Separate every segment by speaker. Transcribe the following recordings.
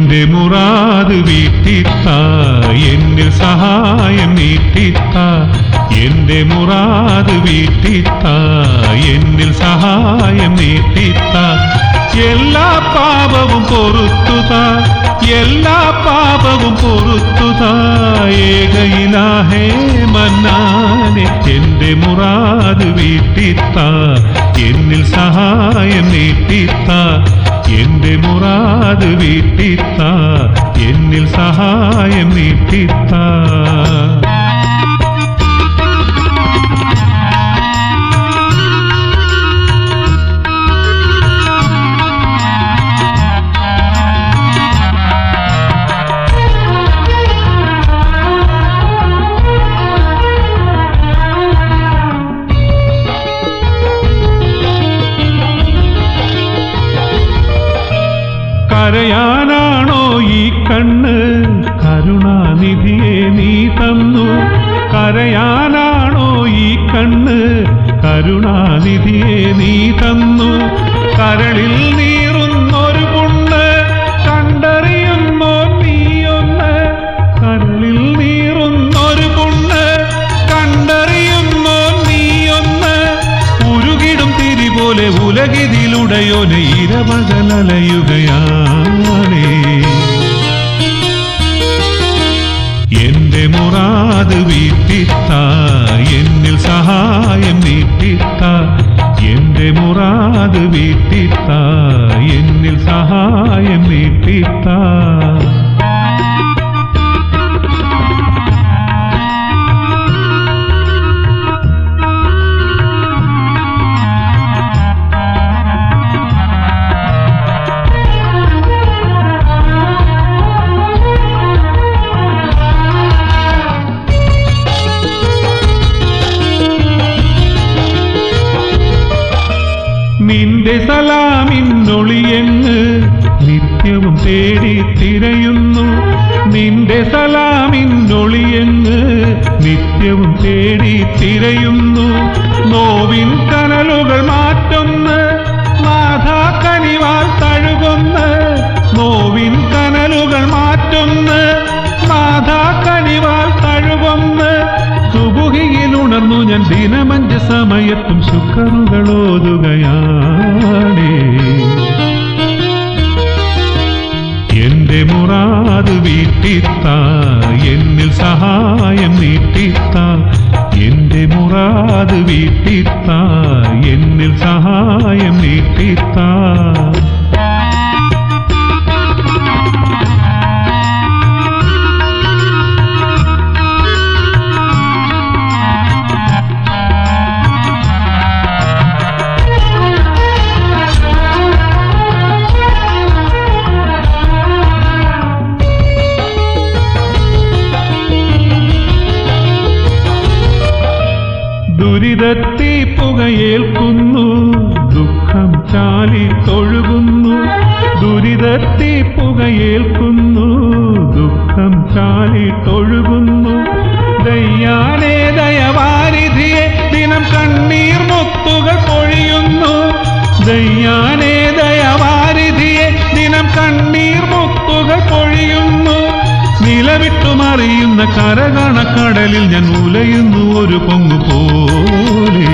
Speaker 1: എന്റെ മുറാത് വീട്ടിത്ത എന്നിൽ സഹായം നീട്ടിത്ത എന്റെ മുറാത് വീട്ടിത്ത എന്നിൽ സഹായം നീട്ടിത്ത എല്ലാ പാപവും പൊറുത്തുത എല്ലാ പാപവും പൊറുത്തുത ഏകയിലാഹേ മന്നാനെ എന്റെ മുറാത് വീട്ടിത്ത എന്നിൽ സഹായം നീട്ടിത്ത എന്റെ മുറാത് വീട്ടിത്ത എന്നിൽ സഹായം നീട്ടിത്ത കരയാനാണോ ഈ കണ്ണ് കരുണാനിധിയെ നീ തന്നു കരയാനാണോ ഈ കണ്ണ് കരുണാനിധിയെ നീ തന്നു കരളിൽ നീറുന്നൊരു പുണ്ണ് കണ്ടറിയുന്നോ നീയൊന്ന് കരളിൽ നീറുന്നൊരു പുണ്ണ് കണ്ടറിയുന്നോ നീയൊന്ന് ഉരുകിടും തിരി പോലെ ഉലകിതിലുടയോനെ ഇരമകലലയുകയാണേ എന്റെ മുറാത് വീട്ടിത്ത എന്നിൽ സഹായം നീട്ടിത്ത എന്റെ മുറാത് വീട്ടിത്ത എന്നിൽ സഹായം നീട്ടിത്ത നിന്റെ സലാമിന്നൊളിയെങ്ങ് നിത്യവും തേടി തിരയുന്നു നിന്റെ സലാമിന്നൊളിയെങ്ങ് നിത്യവും തേടി തിരയുന്നു നോവിൻ കനലുകൾ മാറ്റൊന്ന് നാഥാ കനിവാൽ തഴുകൊന്ന് നോവിൻ കനലുകൾ മാറ്റൊന്ന് നാഥാ കനിവാൽ തഴുകൊന്ന് സുബുഹിയിൽ ഉണർന്നു ഞാൻ ദിനമഞ്ച് സമയത്തും ശുക്രുകളോതുകയാണേ എന്റെ മുറാത് വീട്ടിത്ത എന്നിൽ സഹായം നീട്ടിത്ത എന്റെ മുറാത് വീട്ടിത്ത എന്നിൽ സഹായം നീട്ടിത്ത ദുരിതത്തി പുകയേൽക്കുന്നു ദുഃഖം ചാലി തൊഴുകുന്നു ദുരിതത്തി പുകയേൽക്കുന്നു ദുഃഖം ചാലി തൊഴുകുന്നു ദയ്യാനേ ദയവാരിധിയെ ദിനം കണ്ണീർ മുത്തുകൾ പൊഴിയുന്നു ദയ്യാനേ ദയവാരിധിയെ ദിനം കണ്ണീർ മുത്തുകൾ പൊഴിയുന്നു നിലവിട്ടുമറിയുന്ന കരകണക്കടലിൽ ഞാൻ ഉലയുന്നു ഒരു പൊങ്ങു പോലെ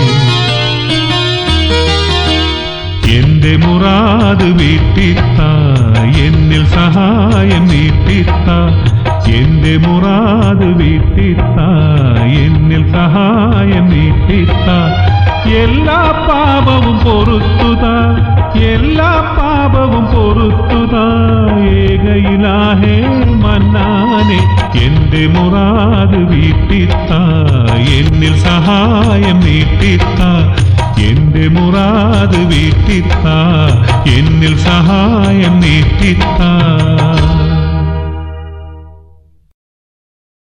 Speaker 1: എന്റെ മുറാത് വീട്ടിത്ത എന്നിൽ സഹായം നീട്ടിത്ത എന്റെ മുറാത് വീട്ടിത്ത എന്നിൽ സഹായം നീട്ടിത്ത എല്ലാ പാപവും പൊറുത്തുത എല്ലാ പാപവും പൊറുത്തുത ഏകയിലാഹേ മന്നാനെ എന്റെ മുറാത് വീട്ടിത്ത എന്നിൽ സഹായം നീട്ടിത്ത എന്റെ മുറാത് വീട്ടിത്ത എന്നിൽ സഹായം നീട്ടിത്ത